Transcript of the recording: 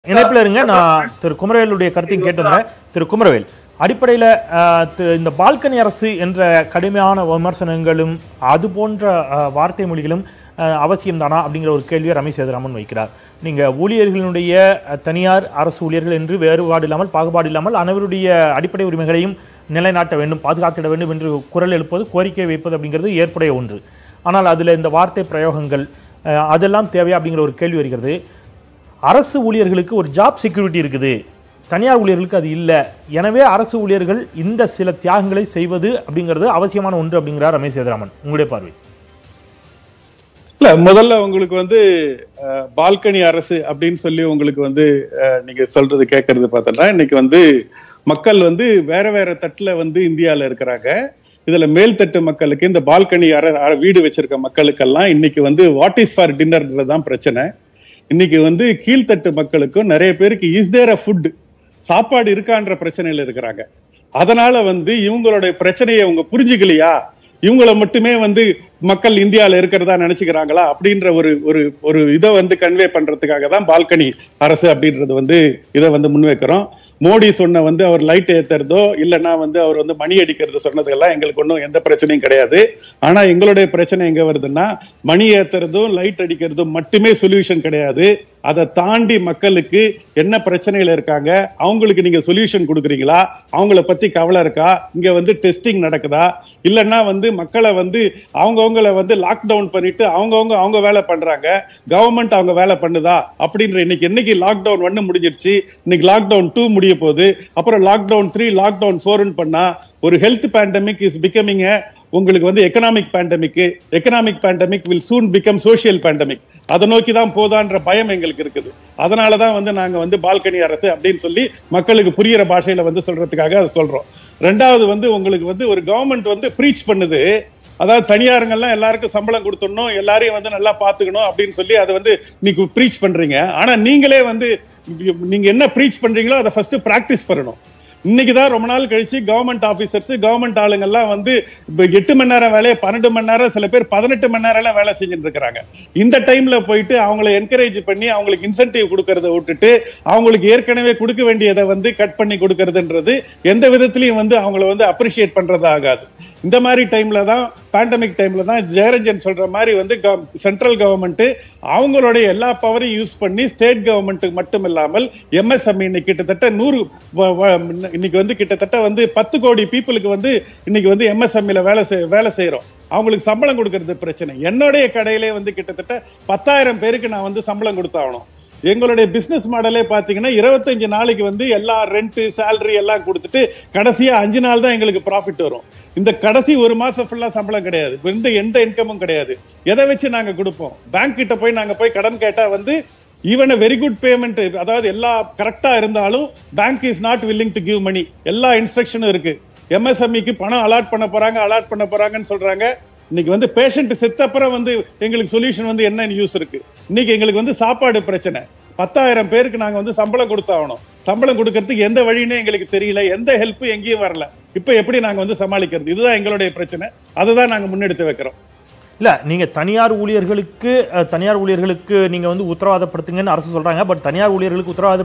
இணைப்புல இருங்க நான் திரு குமரவேலுடைய கருத்தையும் கேட்டு வந்தேன் திரு குமரவேல் அடிப்படையில் இந்த பால்கனி அரசு என்ற கடுமையான விமர்சனங்களும் அது போன்ற அஹ், வார்த்தை மொழிகளும் அஹ், அவசியம்தானா அப்படிங்கிற ஒரு கேள்வியை ரமேஷ் சேதுராமன் வைக்கிறார் நீங்க ஊழியர்களினுடைய அஹ், தனியார் அரசு ஊழியர்கள் என்று வேறுபாடு இல்லாமல் பாகுபாடு இல்லாமல் அனைவருடைய அடிப்படை உரிமைகளையும் நிலைநாட்ட வேண்டும் பாதுகாத்திட வேண்டும் என்று குரல் எழுப்பது கோரிக்கை வைப்பது அப்படிங்கிறது ஏற்புடைய ஒன்று ஆனால் அதில் இந்த வார்த்தை பிரயோகங்கள் அஹ், அதெல்லாம் தேவையா அப்படிங்கிற ஒரு கேள்வி வருகிறது அரசு ஊழியர்களுக்கு ஒரு ஜாப் செக்யூரிட்டி இருக்குது தனியார் ஊழியர்களுக்கு அது இல்லை எனவே அரசு ஊழியர்கள் இந்த சில தியாகங்களை செய்வது அப்படிங்கிறது அவசியமான ஒன்று அப்படிங்கிறார் ரமேஷ் சேதுராமன் உங்களுடைய பார்வை இல்ல முதல்ல உங்களுக்கு வந்து அஹ், பால்கனி அரசு அப்படின்னு சொல்லி உங்களுக்கு வந்து அஹ், நீங்க சொல்றது கேட்கறது பார்த்தோம்னா இன்னைக்கு வந்து மக்கள் வந்து வேற வேற தட்டுல வந்து இந்தியால இருக்கிறாங்க இதுல மேல்தட்டு மக்களுக்கு இந்த பால்கனி அர அர- வீடு வச்சிருக்க மக்களுக்கெல்லாம் இன்னைக்கு வந்து வாட் இஸ் ஃபார் டின்னர்ன்றதுதான் பிரச்சனை இன்னைக்கு வந்து கீழ்த்தட்டு மக்களுக்கும் நிறைய பேருக்கு இஸ் தேர் அ ஃபுட் சாப்பாடு இருக்கான்ற பிரச்சனையில இருக்கிறாங்க அதனால வந்து இவங்களுடைய பிரச்சனையை அவங்க புரிஞ்சுக்கலையா இவங்கள மட்டுமே வந்து மக்கள் இந்தியால இருக்கிறதா நினைச்சுக்கிறாங்களா அப்படின்ற ஒரு ஒரு ஒரு இதை வந்து கன்வே பண்றதுக்காக தான் பால்கனி அரசு அப்படின்றது வந்து இதை வந்து முன்வைக்கிறோம் மோடி சொன்ன வந்து அவர் லைட் ஏத்துறதோ இல்லைன்னா வந்து அவர் வந்து மணி அடிக்கிறது சொன்னதெல்லாம் எங்களுக்கு ஒன்றும் எந்த பிரச்சனையும் கிடையாது ஆனா எங்களுடைய பிரச்சனை எங்க வருதுன்னா மணி ஏத்துறதும் லைட் அடிக்கிறதும் மட்டுமே சொல்யூஷன் கிடையாது அதை தாண்டி மக்களுக்கு என்ன பிரச்சனையில இருக்காங்க அவங்களுக்கு நீங்க சொல்யூஷன் கொடுக்குறீங்களா அவங்கள பத்தி கவலை இருக்கா இங்க வந்து டெஸ்டிங் நடக்குதா இல்லைன்னா வந்து மக்களை வந்து அவங்கவங்கள வந்து லாக்டவுன் பண்ணிட்டு அவங்கவங்க அவங்க வேலை பண்றாங்க கவர்மெண்ட் அவங்க வேலை பண்ணுதா அப்படின்ற இன்னைக்கு என்னைக்கு லாக்டவுன் ஒன்னு முடிஞ்சிருச்சு இன்னைக்கு லாக்டவுன் டூ முடிய போகுது அப்புறம் லாக்டவுன் த்ரீ லாக்டவுன் ஃபோர்னு பண்ணா ஒரு ஹெல்த் பேண்டமிக் இஸ் பிகமிங் உங்களுக்கு வந்து economic pandemic economic pandemic will soon become social pandemic அதை நோக்கி தான் போதான்ற பயம் எங்களுக்கு இருக்குது அதனால தான் வந்து நாங்க வந்து பால்கனி அரசு அப்படின்னு சொல்லி மக்களுக்கு புரியிற பாஷையில வந்து சொல்றதுக்காக அதை சொல்றோம் ரெண்டாவது வந்து உங்களுக்கு வந்து ஒரு கவர்மெண்ட் வந்து ப்ரீச் பண்ணுது அதாவது தனியாருங்கெல்லாம் எல்லாருக்கும் சம்பளம் கொடுத்துடணும் எல்லாரையும் வந்து நல்லா பாத்துக்கணும் அப்படின்னு சொல்லி அதை வந்து நீங்க ப்ரீச் பண்றீங்க ஆனா நீங்களே வந்து நீங்க என்ன ப்ரீச் பண்றீங்களோ அதை ஃபர்ஸ்ட் பிராக்டிஸ் பண்ணணும் இன்னைக்கு தான் ரொம்ப நாள் கழிச்சு கவர்மெண்ட் ஆபீசர்ஸ் கவர்மெண்ட் ஆளுங்கெல்லாம் வந்து இப்ப எட்டு மணி நேரம் வேலையை பன்னெண்டு மணி நேரம் சில பேர் பதினெட்டு மணி நேரம் எல்லாம் வேலை செஞ்சுட்டு இருக்கிறாங்க இந்த டைம்ல போயிட்டு அவங்கள என்கரேஜ் பண்ணி அவங்களுக்கு இன்சென்டிவ் கொடுக்கறத விட்டுட்டு அவங்களுக்கு ஏற்கனவே கொடுக்க வேண்டியதை வந்து கட் பண்ணி கொடுக்கறதுன்றது எந்த விதத்திலையும் வந்து அவங்கள வந்து அப்ரிஷியேட் பண்றது ஆகாது இந்த மாதிரி டைம்ல தான் பேண்டமிக் டைம்ல தான் ஜெயரஞ்சன் சொல்ற மாதிரி வந்து சென்ட்ரல் கவர்மெண்ட் அவங்களுடைய எல்லா பவரையும் யூஸ் பண்ணி ஸ்டேட் கவர்மெண்ட்டுக்கு மட்டும் இல்லாமல் எம்எஸ்எம்இ இன்னைக்கு கிட்டத்தட்ட நூறு வ- வ- இன்னைக்கு வந்து கிட்டத்தட்ட வந்து பத்து கோடி பீப்புளுக்கு வந்து இன்னைக்கு வந்து எம்எஸ்எம்இல வேலை செய் வேலை செய்யறோம் அவங்களுக்கு சம்பளம் கொடுக்கறது பிரச்சனை என்னுடைய கடையிலே வந்து கிட்டத்தட்ட பத்தாயிரம் பேருக்கு நான் வந்து சம்பளம் கொடுத்தாகணும் எங்களுடைய பிசினஸ் மாடலே பாத்தீங்கன்னா இருபத்தஞ்சு நாளைக்கு வந்து எல்லா ரெண்ட் சேலரி எல்லாம் கொடுத்துட்டு கடைசியா அஞ்சு நாள் தான் எங்களுக்கு ப்ராஃபிட் வரும் இந்த கடைசி ஒரு மாசம் ஃபுல்லா சம்பளம் கிடையாது எந்த எந்த இன்கமும் கிடையாது எதை வச்சு நாங்க கொடுப்போம் பேங்க் கிட்ட போய் நாங்க போய் கடன் கேட்டா வந்து ஈவன் வெரி குட் பேமெண்ட் அதாவது எல்லா கரெக்டா இருந்தாலும் bank is not willing to give money எல்லா இன்ஸ்ட்ரக்ஷனும் இருக்கு எம்எஸ்எம்இக்கு பணம் அலாட் பண்ண போறாங்க அலாட் பண்ண போறாங்கன்னு சொல்றாங்க இன்னைக்கு வந்து பேஷண்ட் செத்தப்புறம் வந்து எங்களுக்கு சொல்யூஷன் வந்து என்ன யூஸ் இருக்கு இன்னைக்கு எங்களுக்கு வந்து சாப்பாடு பிரச்சனை பத்தாயிரம் பேருக்கு நாங்க வந்து சம்பளம் கொடுத்தாகணும் சம்பளம் கொடுக்கறதுக்கு எந்த வழினே எங்களுக்கு தெரியல எந்த ஹெல்ப் எங்கேயும் வரல இப்ப எப்படி நாங்க வந்து சமாளிக்கிறது இதுதான் எங்களுடைய பிரச்சனை அதை தான் நாங்க முன்னெடுத்து வைக்கிறோம் இல்ல நீங்க தனியார் ஊழியர்களுக்கு அஹ், தனியார் ஊழியர்களுக்கு நீங்க வந்து உத்தரவாதப்படுத்துங்கன்னு அரசு சொல்றாங்க பட் தனியார் ஊழியர்களுக்கு உத்தரவாத